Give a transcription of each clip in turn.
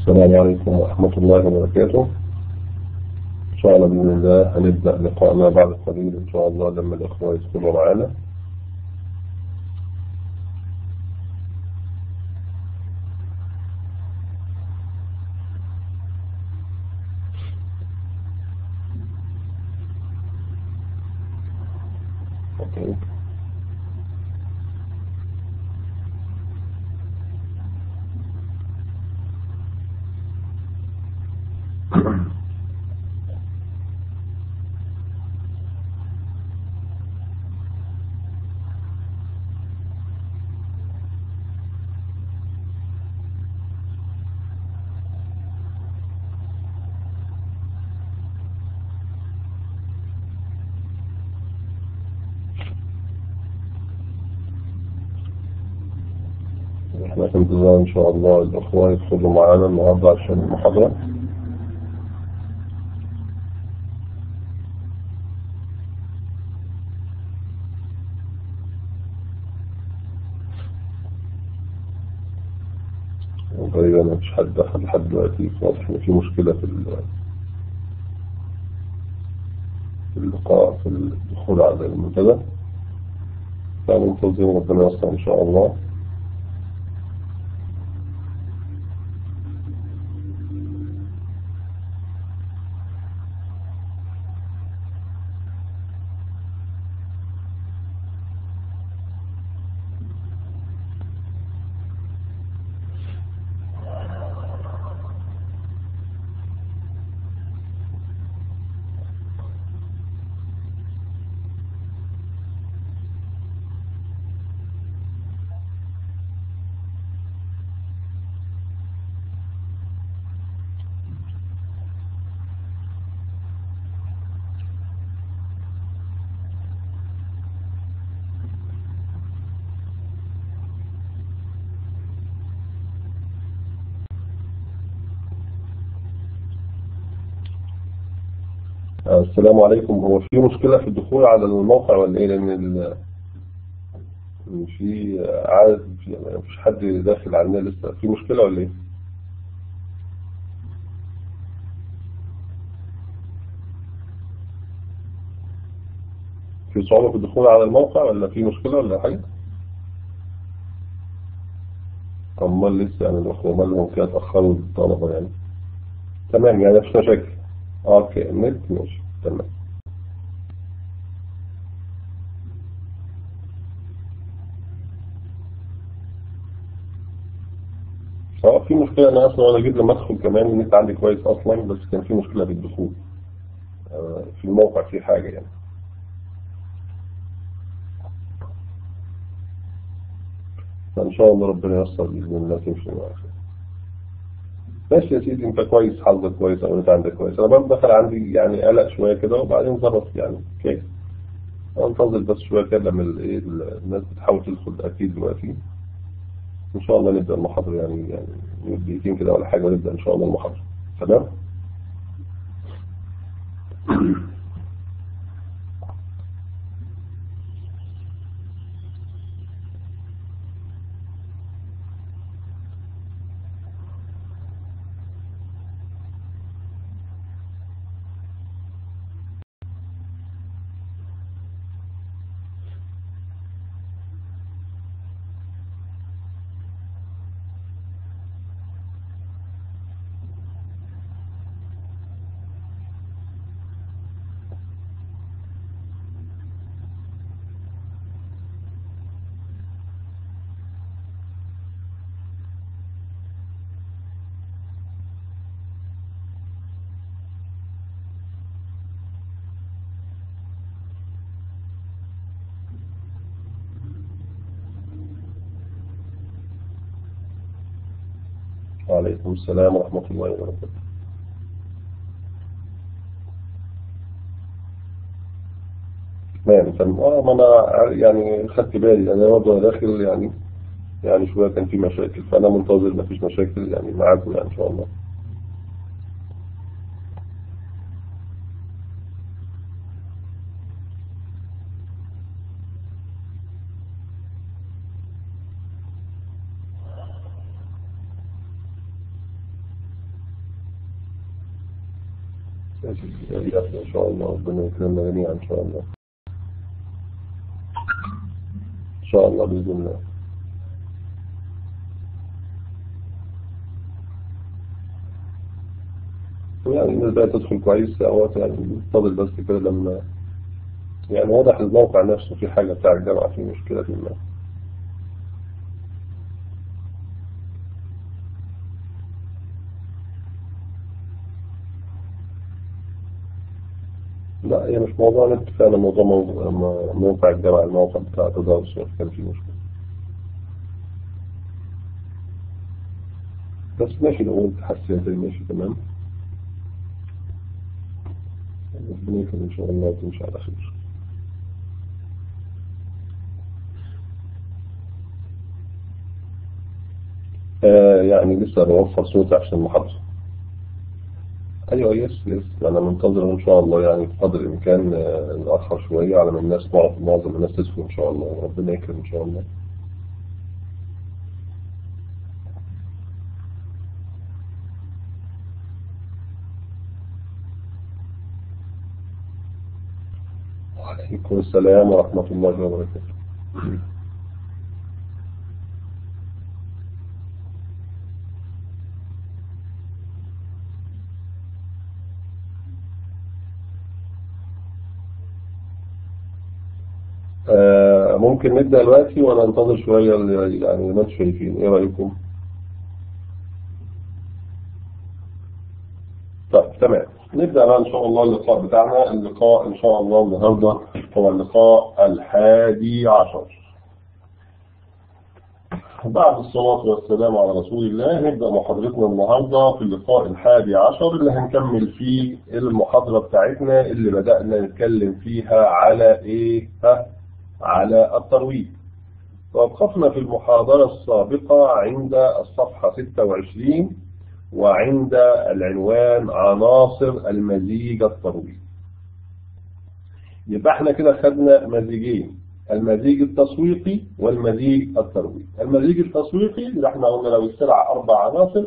السلام عليكم ورحمة الله وبركاته إن شاء الله بإذن الله هنبدأ لقاءنا بعد قليل إن شاء الله لما الإخوة يدخلوا معانا أوكي. احنا في انتظار ان شاء الله الاخوة يدخلوا معانا النهاردة عشان المحاضرة تقريبا ما فيش حد دخل لحد دلوقتي واضح ان في مشكلة في ال- في اللقاء في الدخول على المنتدى فمنتظرين ربنا يستر ان شاء الله السلام عليكم هو في مشكلة في الدخول على الموقع ولا ايه لان ال... في عدد في يعني مفيش حد داخل عندنا لسه في مشكلة ولا ايه في صعوبة في الدخول على الموقع ولا في مشكلة ولا حاجة امال لسه يعني الاخوة مالهم كده اتأخروا الطلبة يعني تمام يعني مفيش مشاكل اوكي النت ماشي تمام سواء في مشكلة أنا أصلا وأنا جيت لما أدخل كمان النت عندي كويس أصلا بس كان في مشكلة في الدخول آه، في الموقع في حاجة يعني فإن شاء الله ربنا ييسر بإذن الله تمشي معاك ماشي يا سيدي أنت كويس حظك كويس أو أنت عندك كويس أنا برضه دخل عندي يعني قلق شوية كده وبعدين ظبط يعني كويس انتظر بس شوية كده لما ال- إيه الناس بتحاول تدخل أكيد دلوقتي إن شاء الله نبدأ المحاضرة يعني يعني دقيقتين كده ولا حاجة ونبدأ إن شاء الله المحاضرة تمام؟ وعليكم السلام ورحمة الله وبركاته تمام تمام اه ما انا يعني خدت بالي انا برضه داخل يعني يعني شوية كان في مشاكل فانا منتظر ما فيش مشاكل يعني معاكم يعني ان شاء الله ماشي إن شاء الله ربنا يكرمنا جميعا إن شاء الله إن شاء الله بإذن الله يعني الناس بقى تدخل كويس أوقات يعني فاضل بس كده لما يعني واضح الموقع نفسه في حاجة بتاع الجامعة فيه مشكلة ما لا هي مش موضوع نت فعلا موضوع موضوع موقع الجامعة الموقع بتاع تدرس كان فيه مشكلة بس ماشي لو قلت حسيت ماشي تمام ربنا يكرم إن شاء الله وتمشي على خير آه يعني لسه بوفر صوتي عشان المحاضرة أيوة يس يس أنا منتظر إن شاء الله يعني بقدر الإمكان آه نأخر شوية على ما الناس تعرف معظم الناس تدخل إن شاء الله ربنا يكرم إن شاء الله وعليكم السلام ورحمة الله وبركاته آه ممكن نبدأ دلوقتي ولا ننتظر شوية يعني ما انتم شايفين ايه رأيكم طيب تمام نبدأ بقى إن شاء الله اللقاء بتاعنا اللقاء إن شاء الله النهاردة هو اللقاء الحادي عشر بعد الصلاة والسلام على رسول الله نبدأ محاضرتنا النهاردة في اللقاء الحادي عشر اللي هنكمل فيه المحاضرة بتاعتنا اللي بدأنا نتكلم فيها على إيه ها على الترويج ووقفنا في المحاضرة السابقة عند الصفحة 26 وعند العنوان عناصر المزيج الترويجي يبقى احنا كده خدنا مزيجين المزيج التسويقي والمزيج الترويجي المزيج التسويقي اللي احنا قلنا لو السلعة أربع عناصر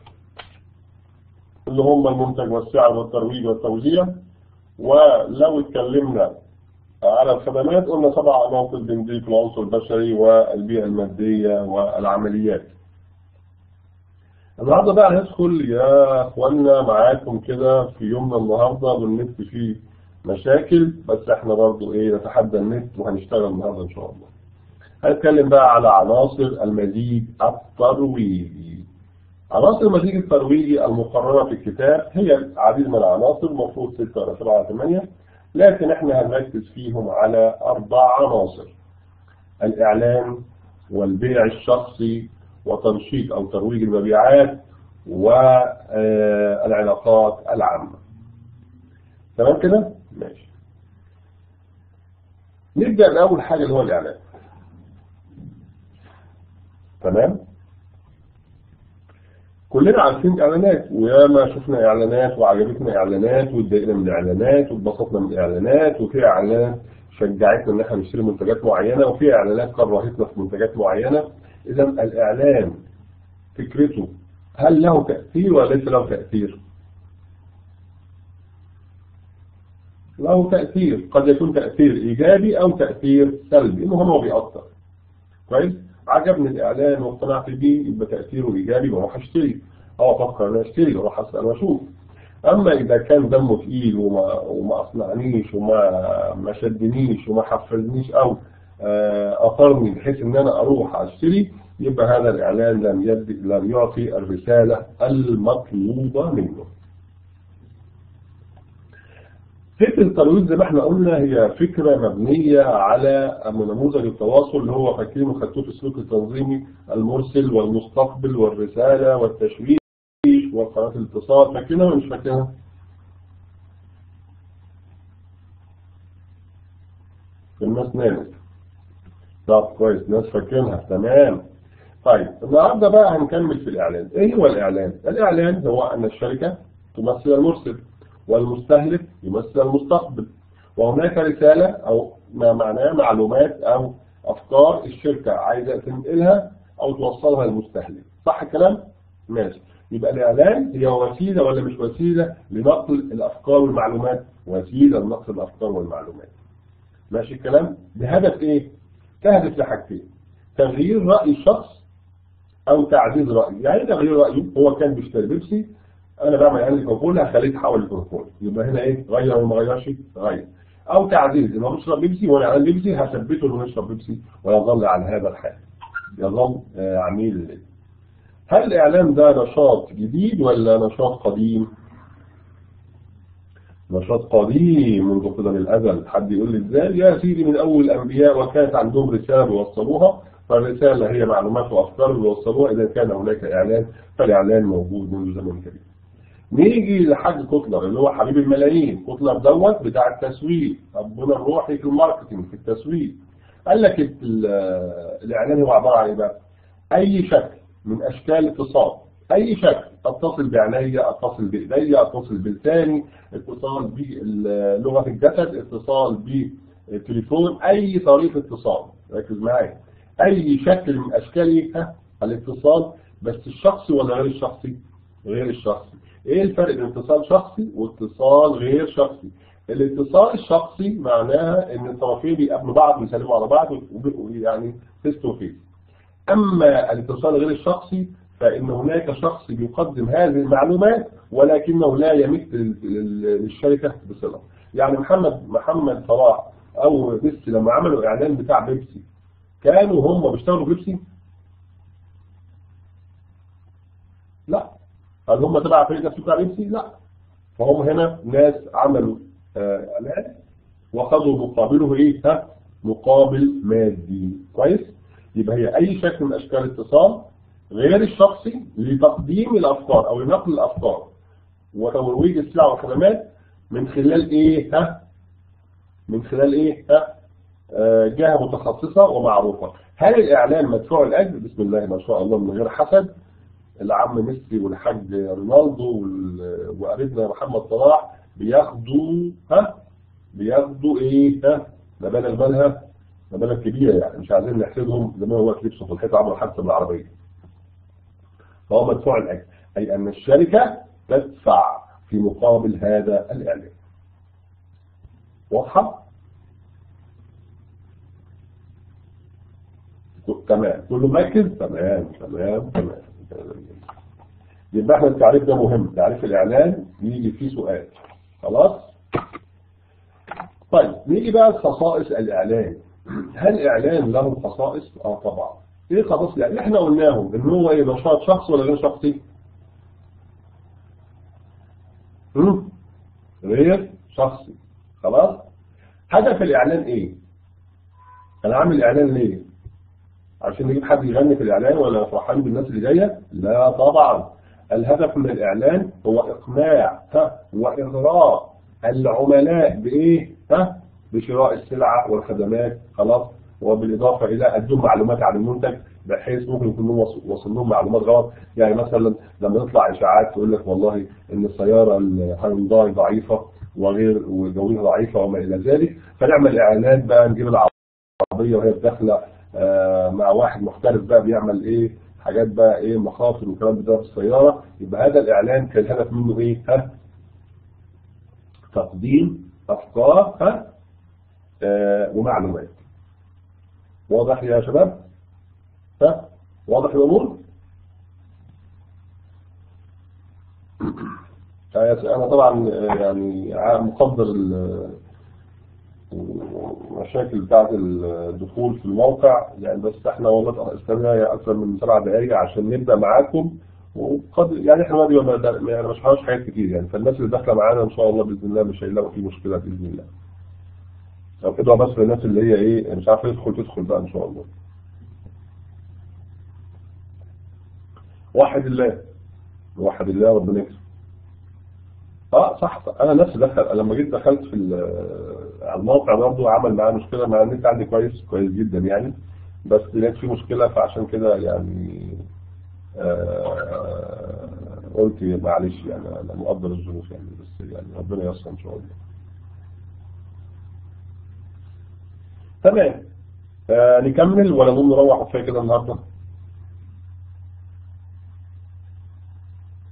اللي هم المنتج والسعر والترويج والتوزيع ولو اتكلمنا على الخدمات قلنا سبع عناصر بنضيف العنصر البشري والبيئة المادية والعمليات النهارده بقى هندخل يا اخوانا معاكم كده في يومنا النهارده والنت فيه مشاكل بس احنا برضو ايه نتحدى النت وهنشتغل النهارده ان شاء الله. هنتكلم بقى على عناصر المزيج الترويجي. عناصر المزيج الترويجي المقررة في الكتاب هي عديد من العناصر المفروض 6 ولا 7 ولا 8 لكن احنا هنركز فيهم على أربع عناصر. الإعلان والبيع الشخصي وتنشيط أو ترويج المبيعات والعلاقات العامة تمام كده؟ ماشي نبدأ بأول حاجة اللي هو الإعلان تمام؟ كلنا عارفين إعلانات وياما شفنا إعلانات وعجبتنا إعلانات واتضايقنا من إعلانات واتبسطنا من إعلانات وفي إعلانات شجعتنا إن احنا نشتري منتجات معينة وفي إعلانات كرهتنا في منتجات معينة إذا الإعلان فكرته هل له تأثير ولا ليس له تأثير؟ له تأثير قد يكون تأثير إيجابي أو تأثير سلبي المهم هو بيأثر كويس؟ عجبني الإعلان واقتنعت بيه يبقى تأثيره إيجابي بروح أشتري أو أفكر إن أشتري وأروح أسأل وأشوف أما إذا كان دمه تقيل وما وما أقنعنيش وما ما شدنيش وما حفزنيش أو أثرني بحيث إن أنا أروح أشتري يبقى هذا الإعلان لم يد لم يعطي الرسالة المطلوبة منه. فكرة الترويج زي ما احنا قلنا هي فكرة مبنية على نموذج التواصل اللي هو فاكرينه خدتوه في السلوك التنظيمي المرسل والمستقبل والرسالة والتشويش وقناة الاتصال فاكرينها ولا مش فاكرينها؟ الناس نامت. طب كويس ناس فاكرينها تمام. طيب النهارده بقى هنكمل في الإعلان، إيه هو الإعلان؟ الإعلان هو أن الشركة تمثل المرسل والمستهلك يمثل المستقبل وهناك رسالة أو ما معناه معلومات أو أفكار الشركة عايزة تنقلها أو توصلها للمستهلك صح الكلام؟ ماشي يبقى الإعلان هي وسيلة ولا مش وسيلة لنقل الأفكار والمعلومات وسيلة لنقل الأفكار والمعلومات ماشي الكلام بهدف إيه تهدف لحاجتين تغيير رأي الشخص أو تعديل رأيه يعني تغيير رأيه هو كان بيشتري بيبسي أنا بعمل إعلان لكوكولا هخليه يتحول لكوكولا يبقى هنا إيه غير ولا ما غيرش غير أو تعديل إن هو بيشرب بيبسي وأنا إعلان بيبسي هثبته إنه يشرب بيبسي ويظل على هذا الحال يظل عميل ليه هل الإعلام ده نشاط جديد ولا نشاط قديم نشاط قديم منذ قدم الأزل حد يقول لي ازاي يا سيدي من أول الأنبياء وكانت عندهم رسالة بيوصلوها فالرسالة هي معلومات وأفكار بيوصلوها إذا كان هناك إعلان فالإعلان موجود منذ زمن كبير نيجي لحاج كوتلر اللي هو حبيب الملايين كوتلر دوت بتاع التسويق ربنا الروحي في الماركتنج في التسويق قال لك الإعلان هو عبارة عن إيه بقى أي شكل من أشكال الاتصال أي شكل أتصل بعيني أتصل بإيدي أتصل بلساني اتصال بلغة الجسد اتصال بالتليفون أي طريقة اتصال ركز معايا أي شكل من أشكال الاتصال بس الشخصي ولا غير الشخصي غير الشخصي إيه الفرق بين اتصال شخصي واتصال غير شخصي الاتصال الشخصي معناها ان الطرفين بيقابلوا بعض بيسلموا على بعض يعني فيس تو فيس اما الاتصال غير الشخصي فان هناك شخص بيقدم هذه المعلومات ولكنه لا يمت للشركه بصله يعني محمد محمد صلاح او بيبسي لما عملوا اعلان بتاع بيبسي كانوا هم بيشتغلوا بيبسي لا هل هم تبع فريق نفسه بتاع بيبسي لا فهم هنا ناس عملوا اعلان وخذوا مقابله ايه ها مقابل مادي كويس يبقى هي اي شكل من اشكال الاتصال غير الشخصي لتقديم الافكار او لنقل الافكار وترويج السلع والخدمات من خلال ايه ها من خلال ايه ها آه جهه متخصصه ومعروفه هل الاعلان مدفوع الاجر بسم الله ما شاء الله من غير حسد العم ميسي والحاج رونالدو وقريبنا محمد صلاح بياخدوا ها بياخدوا ايه ها مبالغ مالها مبالغ كبيره يعني مش عايزين نحسبهم زي ما هو لبسه في الحيطه عملوا حادثه بالعربيه فهو مدفوع الاجر اي ان الشركه تدفع في مقابل هذا الاعلان واضحه تمام كله مركز تمام تمام تمام يبقى احنا التعريف ده مهم تعريف الاعلان يجي فيه سؤال خلاص طيب نيجي بقى لخصائص الاعلان هل الاعلان له خصائص اه طبعا ايه خصائص الاعلان احنا قلناهم ان هو ايه نشاط شخص ولا غير شخصي امم غير شخصي خلاص هدف الاعلان ايه انا عامل اعلان ليه عشان نجيب حد يغني في الاعلان ولا فرحان بالناس اللي جايه لا طبعا الهدف من الاعلان هو اقناع ها واغراء العملاء بايه ها بشراء السلع والخدمات خلاص وبالاضافه الى ادهم معلومات عن المنتج بحيث ممكن يكون وصل لهم معلومات غلط يعني مثلا لما يطلع اشاعات تقول لك والله ان السياره الهيونداي ضعيفه وغير وجودتها ضعيفه وما الى ذلك فنعمل اعلانات بقى نجيب العربيه وهي داخله آه مع واحد محترف بقى بيعمل ايه حاجات بقى ايه مخاطر وكلام ده في السياره يبقى هذا الاعلان كان الهدف منه ايه ها تقديم افكار ها آه ومعلومات واضح يا شباب ها واضح الامور انا طبعا يعني مقدر المشاكل بتاعت الدخول في الموقع يعني بس احنا والله استنى اكثر من سبع دقائق عشان نبدا معاكم وقد يعني احنا ما يعني مش هنعرفش حاجات كتير يعني فالناس اللي داخله معانا ان شاء الله باذن الله مش هيلاقوا في مشكله باذن الله. او كده بس للناس اللي هي ايه مش عارفه تدخل تدخل بقى ان شاء الله. واحد الله واحد الله ربنا يكرم. اه صح انا نفسي دخل لما جيت دخلت في الموقع برضه عمل معايا مشكله مع النت عندي كويس كويس جدا يعني بس لقيت في مشكله فعشان كده يعني آه قلت معلش يعني انا مقدر الظروف يعني بس يعني ربنا ييسر ان شاء الله. تمام آه نكمل ولا نقوم نروح كفايه كده النهارده؟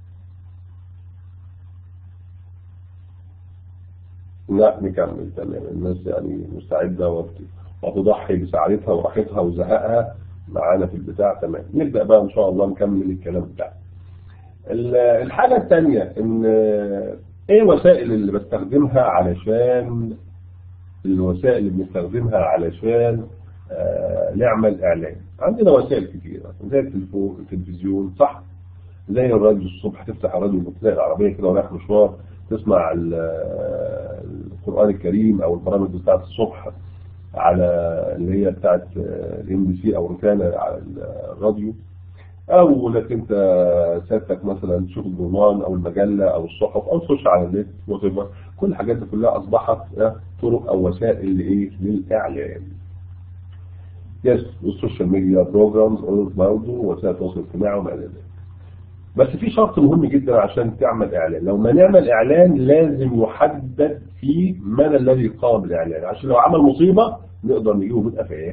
لا نكمل تمام الناس يعني مستعدة وت- وتضحي بسعادتها وراحتها وزهقها معانا في البتاع تمام نبدأ بقى إن شاء الله نكمل الكلام بتاعنا ال- الحاجة الثانية إن إيه الوسائل اللي بستخدمها علشان الوسائل اللي بنستخدمها علشان آه، نعمل إعلان عندنا وسائل كتيرة زي التليفون التلفزيون صح زي الراديو الصبح تفتح الراديو تلاقي العربية كده ورايح مشوار تسمع ال- القرآن الكريم أو البرامج بتاعت الصبح على اللي هي بتاعت الام بي سي أو روتانا على الراديو أو لك أنت سيادتك مثلا تشوف الجورنال أو المجلة أو الصحف أو تخش على النت whatever. كل الحاجات دي كلها أصبحت آه، طرق أو وسائل لإيه؟ للإعلان. يس والسوشيال ميديا بروجرامز برضه وسائل التواصل الاجتماعي وما إلى ذلك. بس في شرط مهم جدا عشان تعمل اعلان لو ما نعمل اعلان لازم يحدد فيه من الذي قام بالاعلان عشان لو عمل مصيبه نقدر نجيبه من قفاه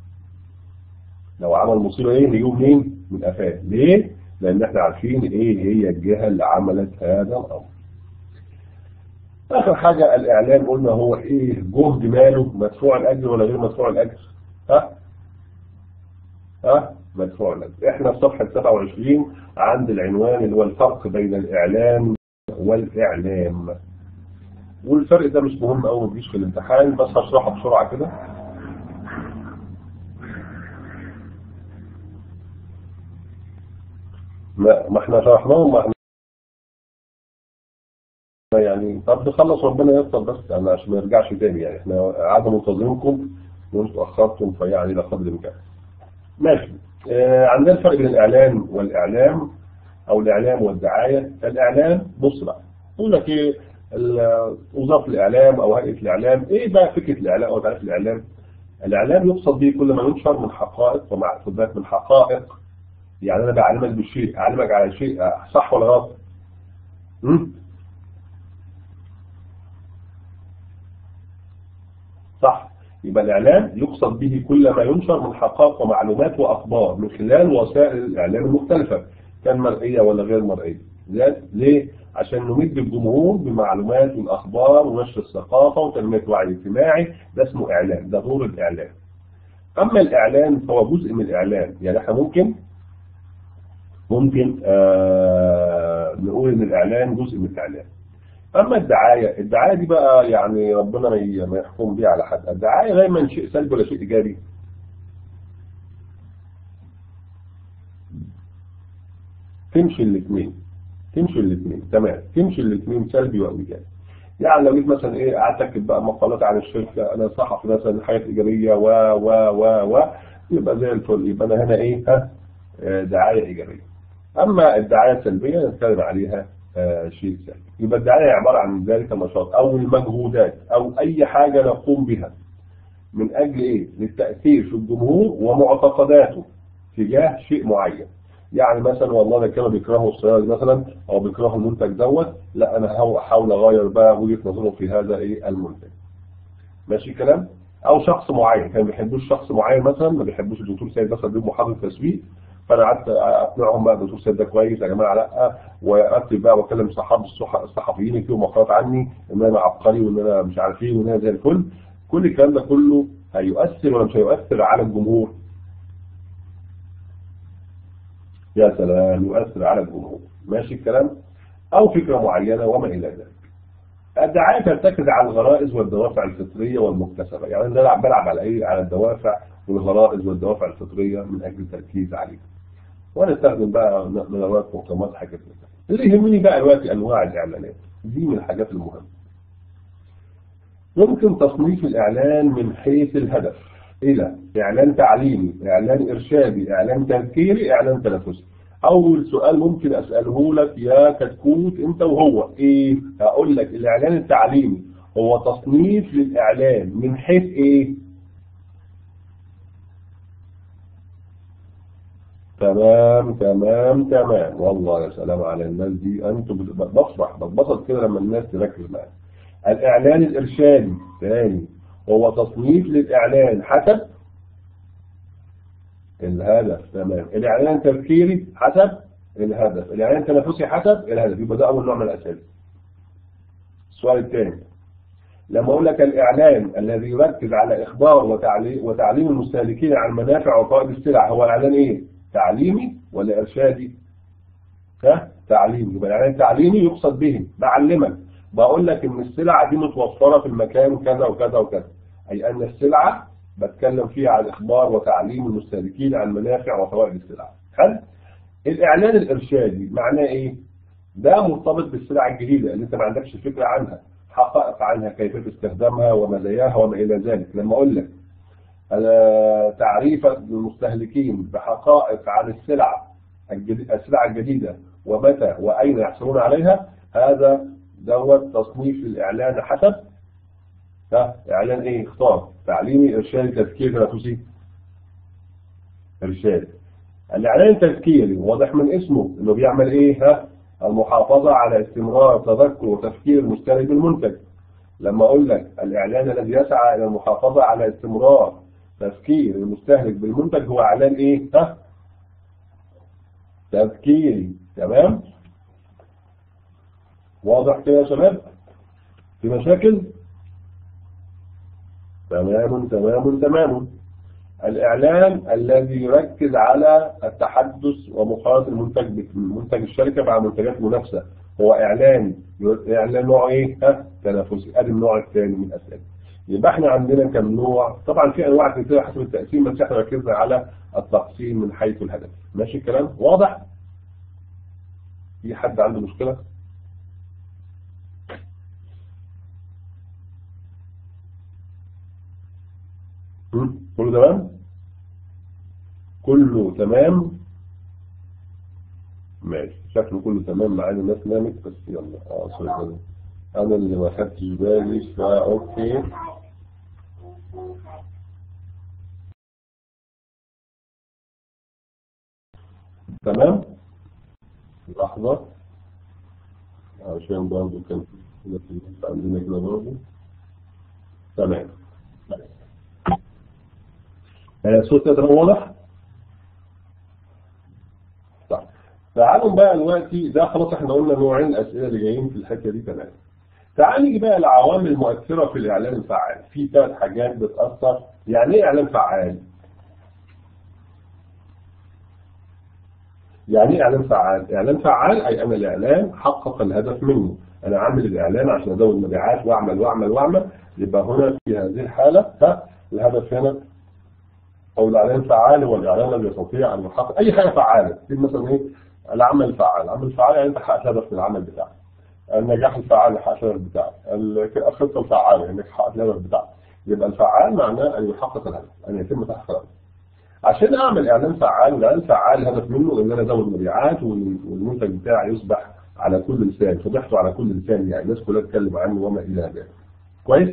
لو عمل مصيبه ايه نجيبه منين من قفاه ليه لان احنا عارفين ايه هي الجهه اللي عملت هذا الامر اخر حاجه الاعلان قلنا هو ايه جهد ماله مدفوع الاجر ولا غير مدفوع الاجر ها ها مدفوع الاجر احنا في صفحه 27 عند العنوان اللي هو الفرق بين الاعلان والاعلام والفرق ده مش مهم قوي ما بيجيش في الامتحان بس هشرحه بسرعه كده ما ما احنا شرحناه ما احنا يعني طب نخلص ربنا يستر بس انا عشان ما يرجعش تاني يعني احنا قعدنا منتظرينكم وانتوا اخرتم فيعني لا قدر الامكان ماشي آه عندنا الفرق بين الاعلان والاعلام او الاعلام والدعايه الاعلان بص بقى يقول لك ايه ال- وزاره الاعلام او هيئه الاعلام ايه بقى فكره الاعلام او تعريف الاعلام الاعلام يقصد به كل ما ينشر من حقائق ومعلومات من حقائق يعني انا بعلمك بالشيء اعلمك على شيء صح ولا غلط امم صح يبقى الإعلام يقصد به كل ما ينشر من حقائق ومعلومات وأخبار من خلال وسائل الإعلام المختلفة كان مرئية ولا غير مرئية ذات- ليه؟ عشان نمد الجمهور بمعلومات والأخبار ونشر الثقافة وتنمية الوعي الاجتماعي ده اسمه إعلام ده دور الإعلام أما الإعلان فهو جزء من الإعلام يعني احنا ممكن ممكن آه نقول إن الإعلان جزء من الإعلام اما الدعايه الدعايه دي بقى يعني ربنا ما ي- ما يحكم بيها على حد الدعايه دايما شيء سلبي ولا شيء ايجابي تمشي الاثنين تمشي الاثنين تمام تمشي الاثنين سلبي وايجابي يعني لو جيت مثلا ايه قعدت اكتب بقى مقالات عن الشركه انا صحفي مثلا حاجات ايجابيه و و و و يبقى زي الفل يبقى انا هنا ايه ها آه، دعايه ايجابيه اما الدعايه السلبيه نتكلم عليها آه، شيء سلبي يبقى الدعايه عباره عن ذلك النشاط او المجهودات او اي حاجه نقوم بها من اجل ايه للتاثير في الجمهور ومعتقداته تجاه شيء معين يعني مثلا والله ده كانوا بيكرهوا السيارة دي مثلا او بيكرهوا المنتج دوت لا انا هحاول- احاول اغير بقى وجهه نظرهم في هذا ايه المنتج ماشي الكلام او شخص معين كان ما بيحبوش شخص معين مثلا ما بيحبوش الدكتور سيد مثلا بيبقى محاضر تسويق فانا قعدت اقنعهم بقى الدكتور سيد ده كويس يا جماعه لا واكتب بقى واكلم صحاب الصح- الصحفيين يكتبوا مقالات عني ان انا عبقري وان انا مش عارف ايه وان انا زي الفل كل الكلام ده كله هيؤثر ولا مش هيؤثر على الجمهور يا سلام يؤثر على الجمهور ماشي الكلام او فكره معينه وما الى ذلك الدعايه ترتكز على الغرائز والدوافع الفطريه والمكتسبه يعني انا بلعب بلعب على ايه على الدوافع والغرائز والدوافع الفطريه من اجل التركيز عليها ونستخدم بقى ندوات مؤتمرات حاجات زي كده. اللي يهمني بقى دلوقتي انواع الاعلانات دي من الحاجات المهمه يمكن تصنيف الاعلان من حيث الهدف الى اعلان تعليمي اعلان ارشادي اعلان تذكيري اعلان تنافسي اول سؤال ممكن اساله لك يا كتكوت انت وهو ايه هقول لك الاعلان التعليمي هو تصنيف للاعلان من حيث ايه تمام تمام تمام والله يا سلام على الناس دي انتوا بت- بفرح بتبسط كده لما الناس تركز معايا الاعلان الارشادي ثاني هو تصنيف للاعلان حسب الهدف تمام الاعلان التفكيري حسب الهدف الاعلان التنافسي حسب الهدف يبقى ده اول نوع من الاسئله السؤال الثاني لما اقول لك الاعلان الذي يركز على اخبار وتعليم, وتعليم المستهلكين عن منافع وفوائد السلع هو اعلان ايه تعليمي ولا ارشادي ها تعليمي يبقى الاعلان التعليمي يقصد به بعلمك بقول لك ان السلعه دي متوفره في المكان كذا وكذا وكذا اي ان السلعه بتكلم فيها عن اخبار وتعليم المستهلكين عن منافع وفوائد السلع حلو الاعلان الارشادي معناه ايه ده مرتبط بالسلع الجديده اللي انت ما عندكش فكره عنها حقائق عنها كيفيه استخدامها ومزاياها وما الى ذلك لما اقول لك تعريف المستهلكين بحقائق عن السلع السلع الجديده ومتى واين يحصلون عليها هذا دوت تصنيف الاعلان حسب ها اعلان ايه اختار تعليمي ارشادي تذكيري تنافسي ارشاد الاعلان التذكيري واضح من اسمه انه بيعمل ايه ها المحافظة على استمرار تذكر وتفكير المشتري بالمنتج لما اقول لك الاعلان الذي يسعى الى المحافظة على استمرار تفكير المستهلك بالمنتج هو اعلان ايه ها تذكيري تمام واضح كده يا شباب في مشاكل تمام تمام تمام الإعلان الذي يركز على التحدث ومقارنة المنتج منتج الشركة مع منتجات منافسة هو إعلان إعلان نوع إيه؟ ها تنافسي أدي النوع الثاني من الأسئلة يبقى احنا عندنا كم نوع طبعا في انواع كتير حسب التقسيم بس احنا ركزنا على التقسيم من حيث الهدف ماشي الكلام واضح في حد عنده مشكله كله تمام كله تمام ماشي شكله كله تمام مع ان الناس نامت بس يلا اه سوري انا اللي ما خدتش بالي فا اوكي تمام لحظة عشان برضه كان في عندنا كده برضه تمام صوت كده واضح طيب تعالوا بقى دلوقتي ده خلاص احنا قلنا نوعين الاسئله اللي جايين في الحته دي تمام تعال نيجي بقى العوامل المؤثره في الاعلان الفعال في ثلاث حاجات بتاثر يعني ايه اعلان فعال يعني ايه اعلان فعال اعلان فعال اي ان الاعلان حقق الهدف منه انا عامل الاعلان عشان ازود المبيعات واعمل واعمل واعمل يبقى هنا في هذه الحاله ها الهدف هنا او الاعلان فعال هو الاعلان الذي يستطيع ان يحقق اي حاجه فعاله مثلا ايه العمل الفعال العمل الفعال يعني انت حققت هدف من العمل بتاعك النجاح الفعال حققت الهدف بتاعك الخطه الفعاله انك حققت الهدف بتاعك يبقى الفعال معناه ان يحقق الهدف ان يتم تحقيق الهدف عشان اعمل اعلان فعال الاعلان فعال الهدف منه ان انا ازود المبيعات والمنتج بتاعي يصبح على كل لسان فضحته على كل لسان يعني الناس كلها تتكلم عنه وما الى ذلك كويس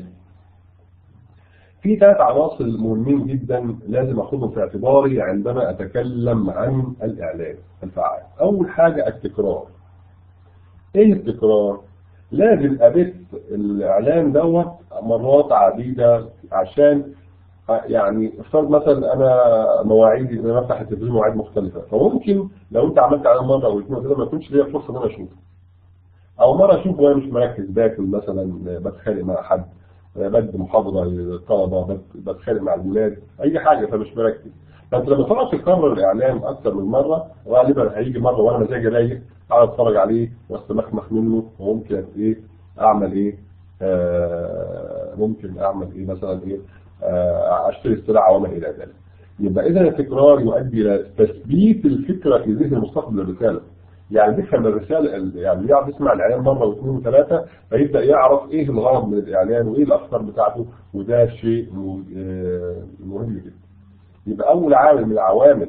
في ثلاث عناصر مهمين جدا لازم اخذهم في اعتباري عندما اتكلم عن الاعلان الفعال اول حاجه التكرار ايه التكرار لازم ابث الاعلان دوت مرات عديده عشان يعني افترض مثلا انا مواعيدي ان انا افتح التلفزيون مواعيد مختلفه فممكن لو انت عملت اعلان مره او اثنين كده ما يكونش ليا فرصه ان انا اشوفه او مره اشوفه وانا مش مركز باكل مثلا بتخانق مع حد بدي محاضره للطلبه بتخانق مع الولاد اي حاجه فمش مركز فانت لما تقعد تكرر الاعلان اكثر من مره غالبا هيجي مره وانا مزاجي رايق اقعد اتفرج عليه واستمخمخ منه وممكن ايه اعمل ايه آه ممكن اعمل ايه مثلا ايه آه اشتري السلعه وما الى ذلك يبقى اذا التكرار يؤدي الى تثبيت الفكره في ذهن المستقبل الرساله يعني بيفهم الرسالة يعني يقعد يسمع الإعلان مرة واثنين وثلاثة فيبدأ يعرف إيه الغرض من الإعلان وإيه الأفكار بتاعته وده شيء مهم جدا. يبقى أول عامل من العوامل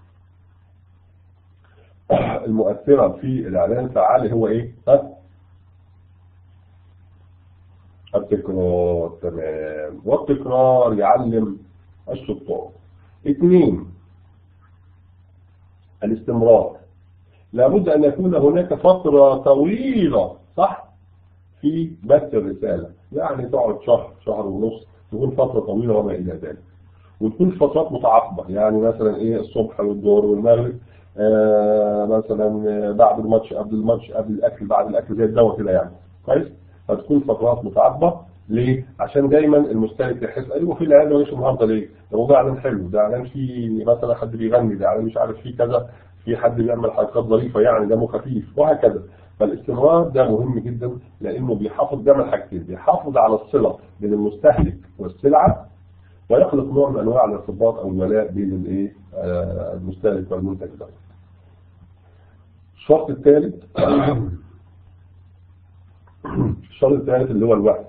المؤثرة في الإعلان الفعال هو إيه؟ ها؟ التكرار تمام والتكرار يعلم الشطار. اثنين الاستمرار لابد أن يكون هناك فترة طويلة صح في بث الرسالة يعني تقعد شهر شهر ونص تكون فترة طويلة وما إلى ذلك وتكون فترات متعاقبة يعني مثلا إيه الصبح والظهر والمغرب آه مثلا بعد الماتش قبل الماتش قبل الأكل بعد الأكل زي الدواء كده يعني كويس فتكون فترات متعاقبة ليه؟ عشان دايما المستهلك يحس ايوه في الاعلان ده مش النهارده ليه؟ ده والله اعلان حلو ده اعلان فيه مثلا حد بيغني ده اعلان مش عارف فيه كذا في حد بيعمل حركات ظريفه يعني دمه خفيف وهكذا فالاستمرار ده مهم جدا لانه بيحافظ بيعمل حاجتين بيحافظ على الصله بين المستهلك والسلعه ويخلق نوع من انواع الارتباط او الولاء بين الايه آه، المستهلك والمنتج ده. الشرط الثالث الشرط الثالث اللي هو الوقت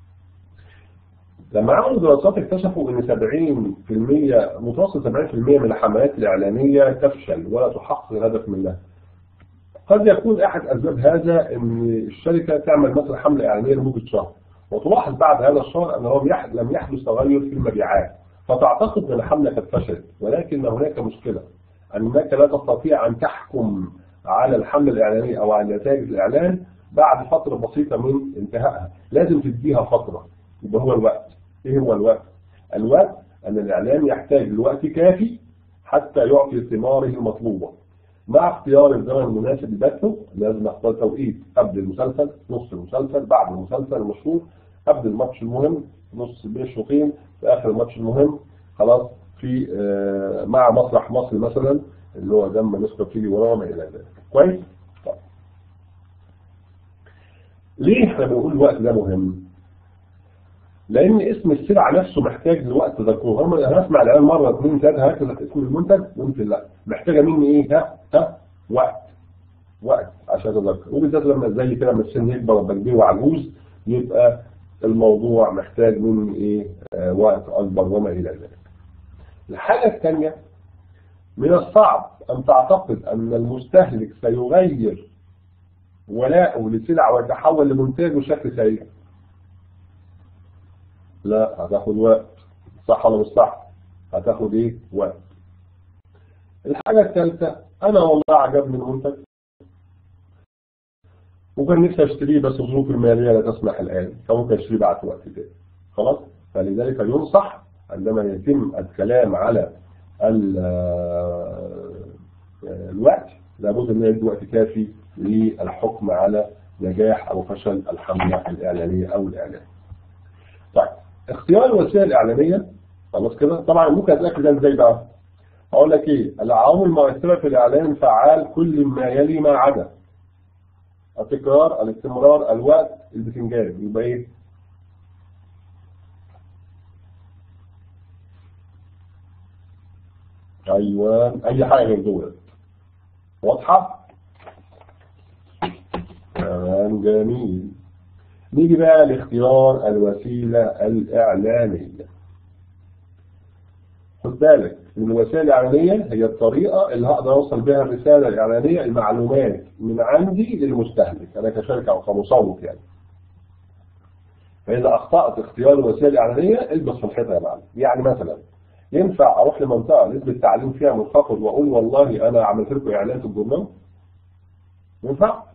لما عملوا دراسات اكتشفوا ان 70% متوسط 70% من الحملات الاعلانيه تفشل ولا تحقق الهدف منها. قد يكون احد اسباب هذا ان الشركه تعمل مثلا حمله اعلانيه لمده شهر وتلاحظ بعد هذا الشهر انه لم يحدث تغير في المبيعات فتعتقد ان الحمله قد فشلت ولكن هناك مشكله انك لا تستطيع ان تحكم على الحمله الاعلانيه او على نتائج الاعلان بعد فتره بسيطه من انتهائها لازم تديها فتره يبقى هو الوقت ايه هو الوقت الوقت ان الاعلان يحتاج لوقت كافي حتى يعطي ثماره المطلوبه مع اختيار الزمن المناسب لبثه لازم اختار توقيت قبل المسلسل نص المسلسل بعد المسلسل المشهور قبل الماتش المهم نص بين الشوطين في اخر الماتش المهم خلاص في آه، مع مسرح مصر مثلا اللي هو دم نسخه فيه وراه ما الى ذلك كويس طيب. ليه احنا بنقول الوقت ده مهم لان اسم السلعه نفسه محتاج لوقت تذكره هم انا هسمع الاعلان مره اثنين ثلاثه هكذا اسم المنتج ممكن لا محتاجه مني ايه ها ها وقت وقت عشان اتذكر وبالذات لما زي كده لما السن يكبر وابقى كبير وعجوز يبقى الموضوع محتاج مني ايه آه وقت اكبر وما الى ذلك الحاجه الثانيه من الصعب ان تعتقد ان المستهلك سيغير ولاءه لسلع ويتحول لمنتج بشكل سريع لا هتاخد وقت صح ولا مش صح هتاخد ايه وقت الحاجة الثالثة انا والله عجبني المنتج وكان نفسي اشتريه بس الظروف المالية لا تسمح الان فممكن اشتريه بعد وقت تاني خلاص فلذلك ينصح عندما يتم الكلام على الوقت لابد ان يدي وقت كافي للحكم على نجاح او فشل الحملة الاعلانية او الاعلان طيب اختيار الوسيله الاعلانيه خلاص كده طبعا ممكن اتاكد ده ازاي بقى اقول لك ايه العوامل المؤثره في الاعلان فعال كل ما يلي ما عدا التكرار الاستمرار الوقت البتنجان يبقى ايه ايوه اي حاجه غير دول واضحه تمام جميل نيجي بقى لاختيار الوسيلة الإعلانية خد بالك ان الوسيلة الإعلانية هي الطريقة اللي هقدر أوصل بها الرسالة الإعلانية المعلومات من عندي للمستهلك أنا كشركة أو كمسوق يعني فإذا أخطأت اختيار الوسيلة الإعلانية البس في الحيطة يا معلم يعني مثلا ينفع أروح لمنطقة نسبة التعليم فيها منخفض وأقول والله أنا عملت لكم إعلان في الجورنال ينفع؟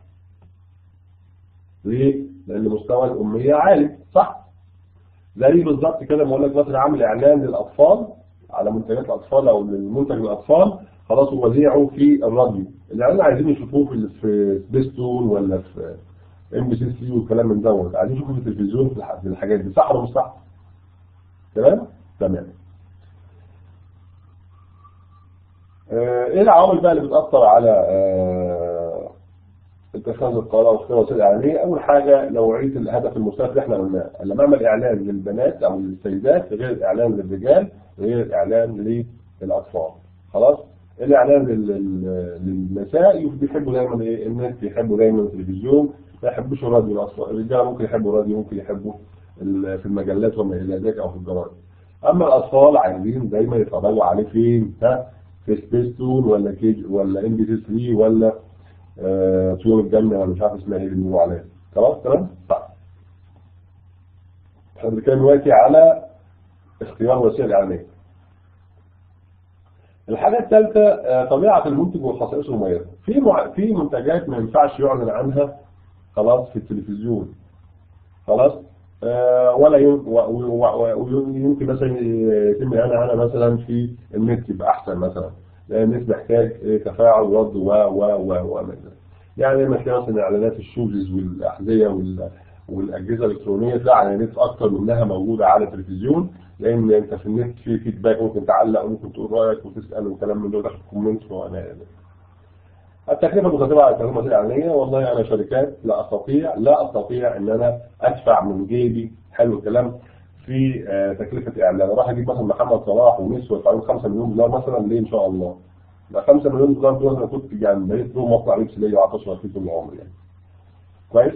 ليه؟ لأن مستوى الأمية عالي صح؟ زي بالظبط كده لما أقول لك مثلا عامل إعلان للأطفال على منتجات الأطفال أو للمنتج للأطفال خلاص ووزيعه في الراديو الإعلان عايزين يشوفوه في في سبيستون ولا في ام بي سي سي والكلام من دوت عايزين يشوفوه في التلفزيون في الحاجات دي صح ولا مش صح؟ تمام؟ تمام ايه العوامل بقى اللي بتأثر على آه اتخاذ القرار واختيار وسائل اعلانيه اول حاجه نوعيه الهدف المستهدف اللي احنا قلناه لما اعمل اعلان للبنات او للسيدات غير اعلان للرجال غير اعلان للاطفال خلاص الاعلان للنساء بيحبوا دايما ايه الناس بيحبوا دايما التلفزيون ما يحبوش الراديو الاطفال الرجال ممكن يحبوا الراديو ممكن يحبوا في المجلات وما الى ذلك او في الجرايد اما الاطفال عايزين دايما يتفرجوا عليه فين ها في سبيستون ولا كيج ولا ام بي سي 3 ولا طيور الجنة ولا مش عارف اسمها ايه اللي بيقولوا عليها خلاص تمام طيب احنا بنتكلم دلوقتي على اختيار وسيله اعلانيه الحاجه الثالثه طبيعه المنتج وخصائصه المميزه في مع... في منتجات ما ينفعش يعلن عنها خلاص في التلفزيون خلاص آه ولا يمكن مثلا يتم الاعلان عنها مثلا في النت يبقى احسن مثلا لان الناس محتاج تفاعل ورد و و و و يعني لما تلاقي مثلا اعلانات الشوزز والاحذيه والاجهزه الالكترونيه تلاقي على النت اكتر منها موجوده على التلفزيون لان انت في النت في فيدباك ممكن تعلق وممكن تقول رايك وتسال وكلام من ده وتاخد كومنت وانا التكلفه المترتبه على التكلفه الاعلانيه والله انا شركات لا استطيع لا استطيع ان انا ادفع من جيبي حلو الكلام في آه، تكلفه اعلان اروح اجيب مثلا محمد صلاح وميسي وادفع 5 مليون دولار مثلا ليه ان شاء الله لا 5 مليون دولار دول انا كنت يعني بقيت له مصنع لبس ليا و10 فيه طول العمر يعني كويس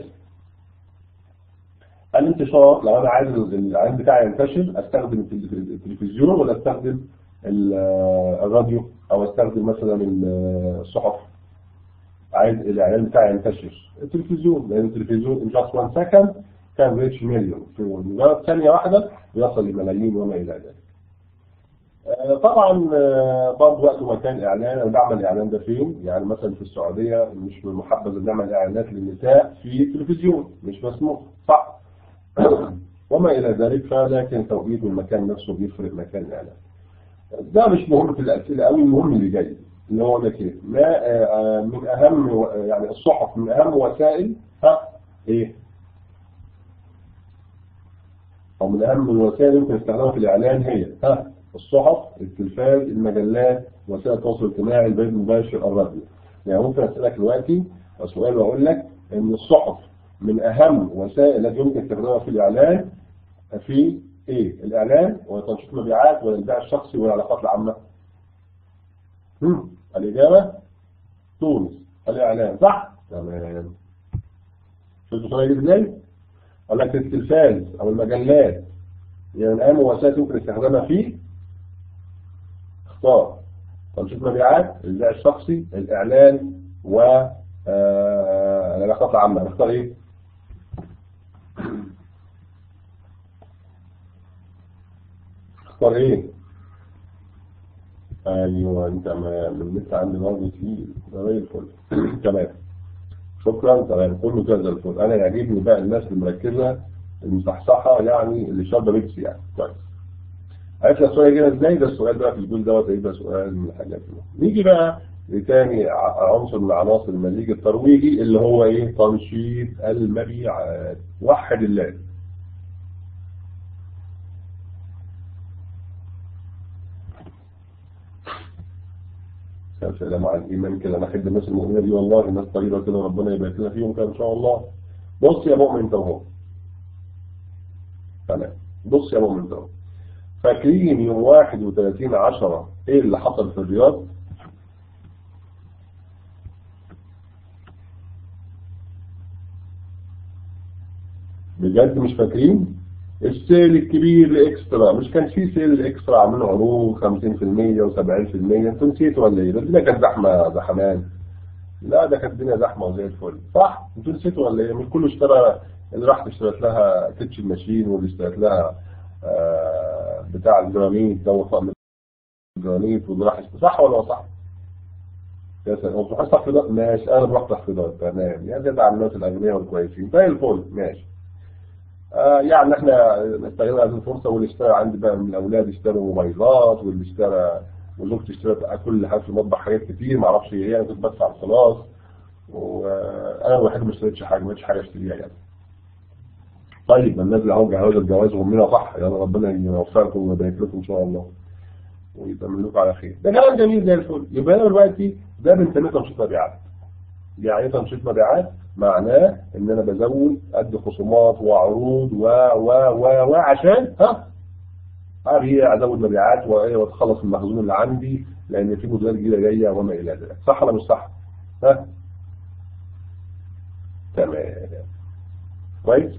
الانتشار لو انا عايز الاعلان بتاعي ينتشر استخدم التلفزيون ولا استخدم الراديو او استخدم مثلا الصحف عايز الاعلان بتاعي ينتشر التلفزيون لان التلفزيون in just one second كان ريتش مليون في مجرد ثانيه واحده بيصل لملايين وما الى ذلك آه، طبعا آه، برضه وقت ومكان اعلان انا بعمل الاعلان ده فين يعني مثلا في السعوديه مش من المحبذ ان نعمل اعلانات للنساء في التلفزيون مش مسموح صح وما الى ذلك فلكن توقيت المكان نفسه بيفرق مكان الاعلان ده مش مهم في الاسئله قوي المهم اللي جاي اللي هو ده كده ما آه، من اهم يعني الصحف من اهم وسائل ها ايه او من اهم الوسائل يمكن استخدامها في الاعلان هي ها الصحف التلفاز المجلات وسائل التواصل الاجتماعي البريد المباشر الراديو يعني ممكن اسالك دلوقتي سؤال واقول لك ان الصحف من اهم وسائل التي يمكن استخدامها في الاعلان في ايه الاعلان وتنشيط المبيعات والابداع الشخصي والعلاقات العامه الاجابه تونس الاعلان صح تمام شفتوا سؤال ازاي قال لك التلفاز او المجلات يعني من اهم وسائل يمكن استخدامها في اختار تنشيط مبيعات الابداع الشخصي الاعلان و آه، العلاقات العامه نختار ايه اختار ايه ايوه انت من النت عندي برضه تقيل زي الفل تمام شكرا تمام كله كده زي الفل انا يعجبني بقى الناس المركزه المصحصحه يعني اللي شاربه بيبسي يعني كويس عرفت السؤال كده ازاي ده السؤال بقى في الجول دوت هيبقى سؤال من الحاجات دي نيجي بقى لتاني عنصر من عناصر المزيج الترويجي اللي هو ايه تنشيط المبيعات وحد الله يا سلام على الايمان كده انا احب الناس المؤمنه دي والله الناس طيبه كده ربنا يبارك لنا فيهم كده ان شاء الله بص يا مؤمن انت اهو تمام بص يا مؤمن انت اهو فاكرين يوم 31 10 ايه اللي حصل في الرياض بجد مش فاكرين السيل الكبير الاكسترا مش كان في سيل الاكسترا عاملين عروض 50% و70% انتوا نسيتوا ولا ايه؟ ده الدنيا كانت زحمه زحمان لا ده كانت الدنيا زحمه وزي الفل صح؟ انتوا نسيتوا ولا ايه؟ مش كله اشترى اللي راحت اشترت لها كيتشن ماشين واللي اشترت لها آه بتاع الجرانيت ده طقم الجرانيت واللي راح صح ولا صح؟ يا سلام هو بتروح تحفيظات ماشي انا بروح تحفيظات تمام يا زيادة على الناس الاغنياء والكويسين زي الفل ماشي آه يعني احنا نستغل هذه الفرصه واللي اشترى عندي بقى من الاولاد اشتروا موبايلات واللي اشترى وزوجتي اشترت كل حاجه في المطبخ حاجات كتير ما اعرفش ايه انا كنت بدفع الخلاص وانا الوحيد ما اشتريتش حاجه ما حاجه اشتريها يعني طيب ما الناس اهو جواز الجواز ومنا صح يعني ربنا يوفقكم ويبارك لكم ان شاء الله ويتمم لكم على خير ده كلام جميل زي الفل يبقى انا دلوقتي ده بنسميه تنشيط مبيعات يعني ايه تنشيط مبيعات معناه ان انا بزود قد خصومات وعروض و و و و عشان ها ابي ازود مبيعات واتخلص من المخزون اللي عندي لان في موديلات جديده جايه وما الى ذلك صح ولا مش صح ها تمام كويس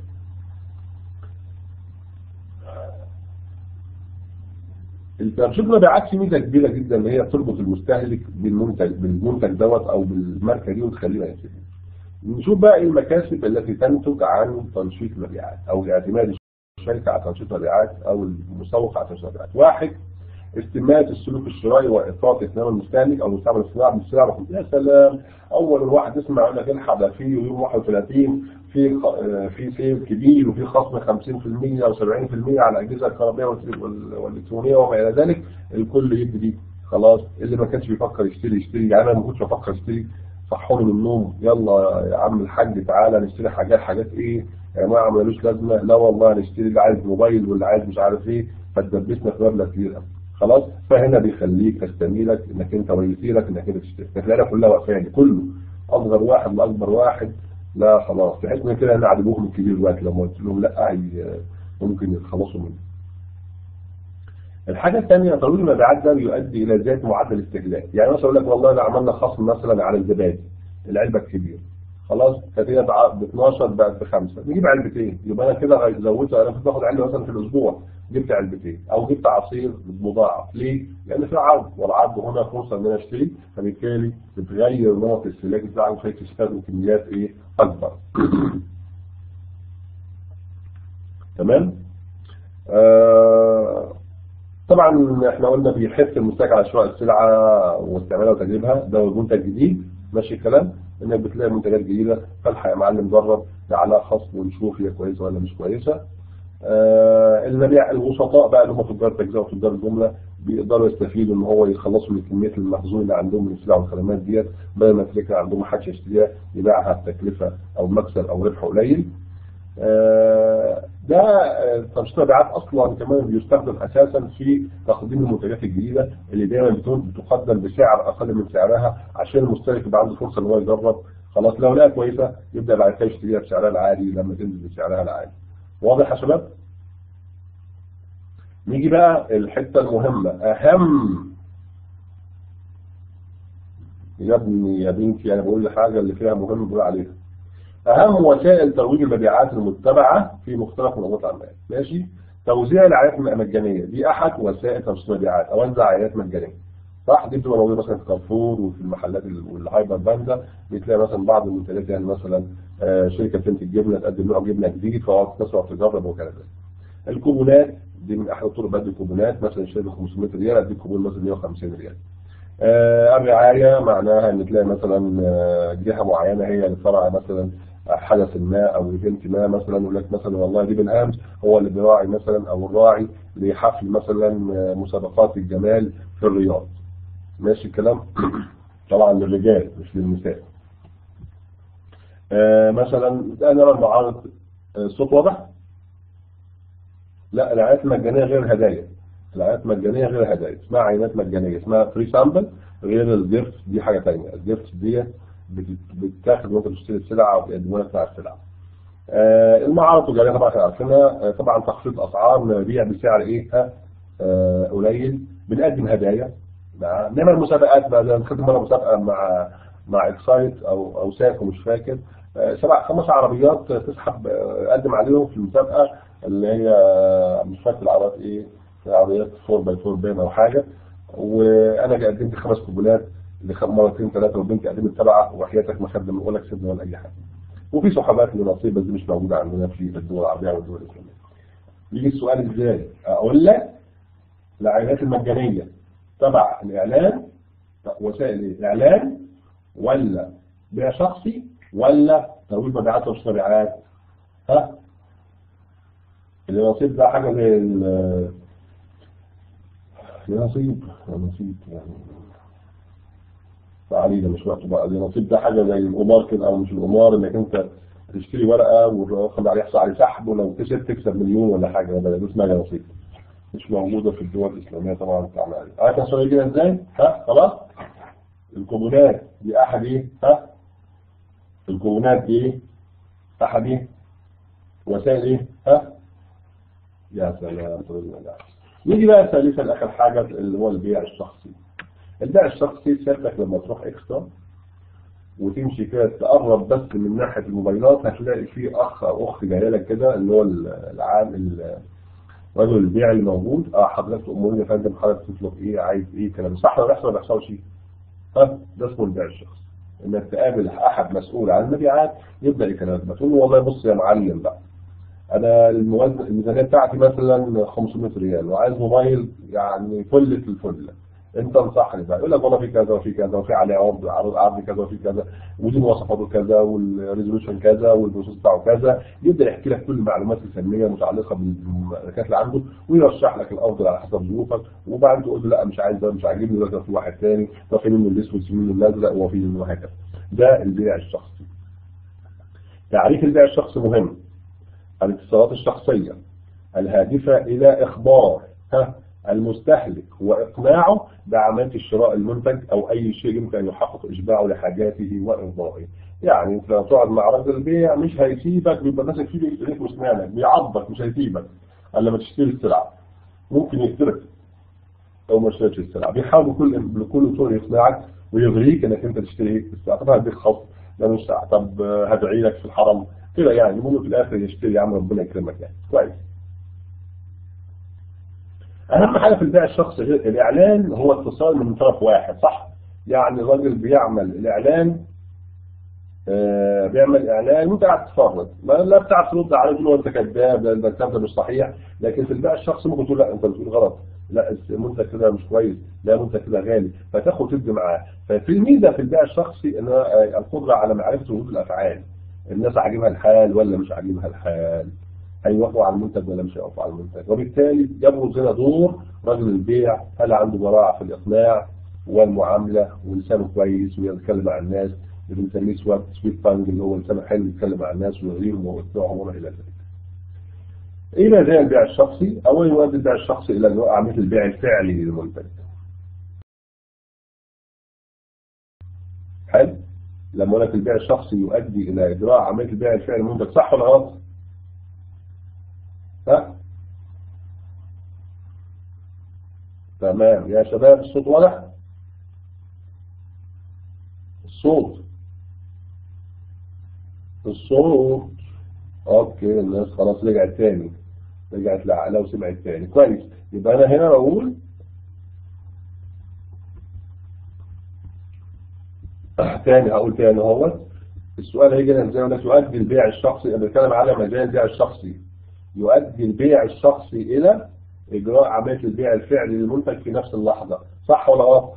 الترشيد مبيعات في ميزه كبيره جدا ان هي تربط المستهلك بالمنتج بالمنتج دوت او بالماركه دي وتخليه ما نشوف بقى ايه المكاسب التي تنتج عن تنشيط المبيعات او اعتماد الشركه على تنشيط المبيعات او المسوق على تنشيط المبيعات واحد استمات السلوك الشرائي واطاعه اهتمام المستهلك او المستعمل الصناعي بالسلع يا سلام اول الواحد يسمع يقول لك الحق ده في يوم 31 في في سيل كبير وفي خصم 50% او 70% على الاجهزه الكهربائيه والالكترونيه وما الى ذلك الكل يبتدي خلاص اللي ما كانش بيفكر يشتري يشتري يعني انا ما كنتش بفكر اشتري صحوا من النوم يلا يا عم الحاج تعالى نشتري حاجات حاجات ايه يا جماعه ملوش لازمه لا والله نشتري اللي عايز موبايل واللي عايز مش عارف ايه فتدبسنا في مبلغ كبير قوي خلاص فهنا بيخليك تستميلك انك انت ويثيرك انك انت تشتري العيله كلها واقفه كله اصغر واحد لاكبر واحد لا خلاص تحس ان كده انا عدبوهم الكبير دلوقتي لما قلت لهم لا هي ممكن يتخلصوا منه الحاجة الثانية تطوير المبيعات ده بيؤدي إلى زيادة معدل الاستهلاك، يعني مثلا أقول لك والله لو عملنا خصم مثلا على الزبادي العلبة الكبيرة خلاص كانت هي ب 12 بقت ب 5 نجيب علبتين يبقى أنا كده زودت أنا كنت باخد علبة مثلا في الأسبوع جبت علبتين أو جبت عصير مضاعف ليه؟ لأن في عرض والعرض هنا فرصة إن أنا أشتري فبالتالي بتغير نمط الاستهلاك بتاعي وخليك تستخدم كميات إيه أكبر. تمام؟ آه طبعا احنا قلنا بيحث المستهلك على شراء السلعه واستعمالها وتجريبها ده منتج جديد ماشي الكلام انك بتلاقي منتجات جديده فالحق يا معلم جرب على خصم ونشوف هي كويسه ولا مش كويسه آه المبيع الوسطاء بقى اللي هم تجار التجزئه وتجار الجمله بيقدروا يستفيدوا ان هو يخلصوا من كميه المخزون اللي عندهم من السلع والخدمات ديت بدل ما تلاقي عندهم ما حدش يشتريها يبيعها بتكلفه او مكسب او ربح قليل آه ده تنشيط المبيعات اصلا كمان بيستخدم اساسا في تقديم المنتجات الجديده اللي دايما بتقدم بسعر اقل من سعرها عشان المستهلك يبقى عنده فرصه ان هو يجرب خلاص لو لقاها كويسه يبدا بعد كده يشتريها بسعرها العالي لما تنزل بسعرها العالي واضح يا شباب؟ نيجي بقى الحته المهمه اهم يا ابني يا بنتي انا بقول حاجه اللي فيها مهم بقول عليها اهم وسائل ترويج المبيعات المتبعه في مختلف منظمات الاعمال ماشي توزيع العينات المجانيه دي احد وسائل تنشيط المبيعات اوزع عينات مجانيه صح دي بتبقى موجوده مثلا في كارفور وفي المحلات والهايبر باندا بتلاقي مثلا بعض المنتجات يعني مثلا آه شركه بتنتج جبنه تقدم نوع جبنه جديد فهو تسرع تجرب وكذا الكوبونات دي من احد الطرق بدي كوبونات مثلا شركه 500 ريال اديك كوبون مثلا 150 ريال آه الرعايه معناها ان تلاقي مثلا آه جهه معينه هي اللي صنع مثلا حدث ما او ايفنت ما مثلا يقول لك مثلا والله دي بالامس هو اللي بيراعي مثلا او الراعي لحفل مثلا مسابقات الجمال في الرياض ماشي الكلام طبعا للرجال مش للنساء آه مثلا انا المعارض الصوت واضح لا العينات المجانيه غير هدايا العينات المجانيه غير هدايا اسمها عينات مجانيه اسمها فري سامبل غير الجيفت دي حاجه ثانيه الجيفت ديت بتاخد وانت بتشتري السلعه او بيقدموا لك سعر السلعه. آه المعارض التجاريه طبعا احنا عارفينها آه طبعا تخفيض اسعار نبيع بسعر ايه آه قليل بنقدم هدايا نعمل مسابقات بقى زي خدنا مره مسابقه مع مع اكسايت او او ساكو مش فاكر سبع خمس عربيات تسحب قدم عليهم في المسابقه اللي هي مش فاكر العربيات ايه عربيات 4 باي 4 باين او حاجه وانا قدمت خمس كوبونات مرتين ثلاثه وبنتي قدمت سبعه وحياتك ما خدنا ولا كسبنا ولا اي حاجه. وفي صحابات لنصيب بس دي مش موجوده عندنا في الدول العربيه والدول الاسلاميه. يجي السؤال ازاي؟ اقول لك العينات المجانيه تبع الاعلان وسائل الاعلان ولا بيع شخصي ولا ترويج مبيعات ومش مبيعات؟ ها؟ النصيب ده حاجه زي النصيب النصيب يعني علينا مش وقته بقى دي نصيب ده حاجه زي القمار كده او مش القمار انك انت تشتري ورقه والرقم عليه يحصل عليه سحب ولو كسبت تكسب مليون ولا حاجه ده اسمها نصيب مش موجوده في الدول الاسلاميه طبعا بتاعنا عارف السؤال كده ازاي؟ ها خلاص؟ الكوبونات دي احد ايه؟ ها؟ الكوبونات دي ايه؟ احد ايه؟ وسائل ايه؟ ها؟ يا سلام نيجي بقى ثالثا اخر حاجه اللي هو البيع الشخصي البيع الشخصي سيادتك لما تروح اكسترا وتمشي كده تقرب بس من ناحيه الموبايلات هتلاقي في اخ او اخت جايه لك كده اللي هو العام رجل البيع اللي موجود اه حضرتك تأمرني يا فندم حضرتك تطلب ايه عايز ايه كلام صح ولا بيحصل ولا بيحصلش ها ده اسمه البيع الشخصي انك تقابل احد مسؤول عن المبيعات يبدا يكلمك تقول له والله بص يا معلم بقى انا الموازنه الميزانيه بتاعتي مثلا 500 ريال وعايز موبايل يعني فله الفله انت انصحني بقى يقول لك والله في كذا وفي كذا وفي عليه عرض عرض عرض كذا وفي كذا ودي مواصفاته كذا والريزولوشن كذا والبروسيس بتاعه كذا يبدا يحكي لك كل المعلومات الفنيه المتعلقه بالملكات اللي عنده ويرشح لك الافضل على حسب ظروفك وبعدين تقول له لا مش عايز ده مش عاجبني ده في واحد ثاني ده في منه الاسود في منه الازرق وفي منه هكذا ده البيع الشخصي تعريف البيع الشخصي مهم الاتصالات الشخصية الهادفة إلى إخبار ها المستهلك وإقناعه بعملية الشراء المنتج أو أي شيء يمكن أن يحقق إشباعه لحاجاته وإرضائه يعني أنت لو تقعد مع راجل البيع مش هيسيبك بيبقى ماسك في إيديك وأسنانك بيعضك مش هيسيبك إلا لما تشتري السلعة ممكن يقتلك أو ما اشتريتش السلعة بيحاول بكل بكل طرق يقنعك ويغريك إنك أنت تشتري السلعة طب هديك خط لا مش ساعة طب هدعي لك في الحرم كده يعني المهم في الآخر يشتري يا عم ربنا يكرمك يعني كويس أهم حاجة في البيع الشخصي الإعلان هو اتصال من طرف واحد صح؟ يعني الراجل بيعمل الإعلان آه بيعمل إعلان وأنت قاعد تتفرج ما لا بتعرف ترد عليه تقول أنت كذاب ده الكلام ده مش صحيح لكن في البيع الشخصي ممكن تقول لا أنت بتقول غلط لا المنتج كده مش كويس لا المنتج كده غالي فتاخد تدي معاه ففي الميزة في البيع الشخصي إن القدرة على معرفة ردود الأفعال الناس عاجبها الحال ولا مش عاجبها الحال هيوافقوا على المنتج ولا مش هيوافقوا على المنتج وبالتالي يبرز هنا دور رجل البيع هل عنده براعة في الإقناع والمعاملة ولسانه كويس ويتكلم مع الناس اللي بنسميه سويت سويت تانج اللي هو لسانه حلو يتكلم مع الناس ويغريهم ويقنعهم وما إلى ذلك. إيه مزايا البيع الشخصي؟ أولا يؤدي البيع الشخصي إلى عملية البيع الفعلي للمنتج. حلو؟ لما أقول لك البيع الشخصي يؤدي إلى إجراء عملية البيع الفعلي للمنتج صح ولا غلط؟ ها؟ تمام يا شباب الصوت واضح؟ الصوت الصوت اوكي الناس خلاص رجعت تاني رجعت لعلى وسمعت تاني كويس يبقى انا هنا بقول تاني هقول تاني اهوت السؤال هيجي لنا ازاي لك يؤدي البيع الشخصي انا بتكلم على مجال البيع الشخصي يؤدي البيع الشخصي الى اجراء عمليه البيع الفعلي للمنتج في نفس اللحظه صح ولا غلط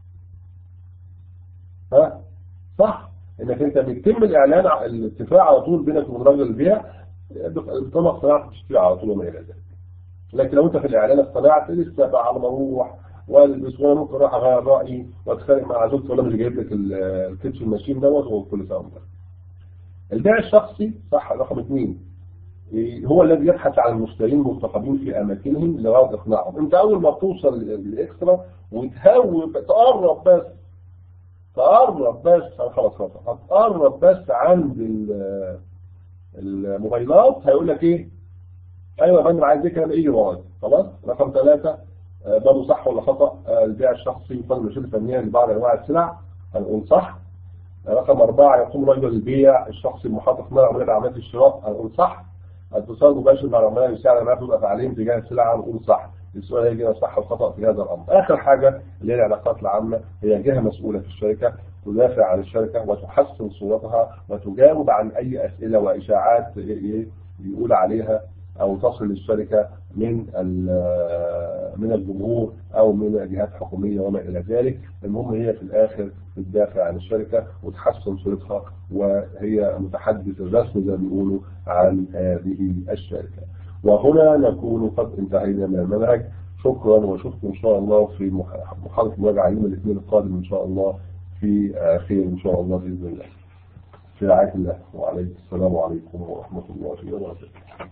ها صح انك انت بيتم الاعلان الاتفاق على طول بينك وبين راجل البيع بطلب اقتناع تشتري على طول وما الى ذلك لكن لو انت في الاعلان اقتنعت لسه بقى على ما اروح والبس وانا ممكن اروح اغير رايي واتخانق مع زوجتي ولا مش جايب لك الكيتش ماشين دوت وكل سنه وانت البيع الشخصي صح رقم اثنين هو الذي يبحث عن المشترين المرتقبين في اماكنهم لغرض اقناعهم انت اول ما توصل للاكسترا وتهوب تقرب بس تقرب بس خلاص خلاص هتقرب بس عند الموبايلات هيقول لك ايه ايوه يا فندم عايز ايه كلام ايه مواد خلاص رقم ثلاثة برضه صح ولا خطا البيع الشخصي يقدم مشاكل فنيه لبعض انواع السلع هنقول صح رقم أربعة يقوم رجل البيع الشخصي المحقق من عملية عملية الشراء هنقول صح اتصال مباشر مع العملاء يساعد على نفذ افعالهم تجاه السلعه هنقول صح السؤال هيجي صح والخطا في هذا الامر اخر حاجه اللي هي العلاقات العامه هي جهه مسؤوله في الشركه تدافع عن الشركه وتحسن صورتها وتجاوب عن اي اسئله واشاعات يقول عليها او تصل للشركه من من الجمهور او من جهات حكوميه وما الى ذلك المهم هي في الاخر بتدافع عن الشركه وتحسن صورتها وهي متحدث الرسمي زي ما بيقولوا عن هذه الشركه وهنا نكون قد انتهينا من المنهج شكرا واشوفكم ان شاء الله في محاضره مراجعه يوم الاثنين القادم ان شاء الله في خير ان شاء الله باذن الله في رعايه الله وعليكم السلام عليكم ورحمه الله وبركاته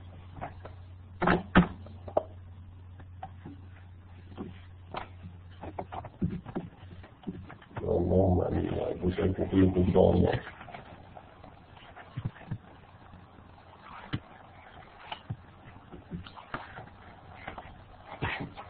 اللهم امين وسلمكم كلكم ان شاء الله Thank you.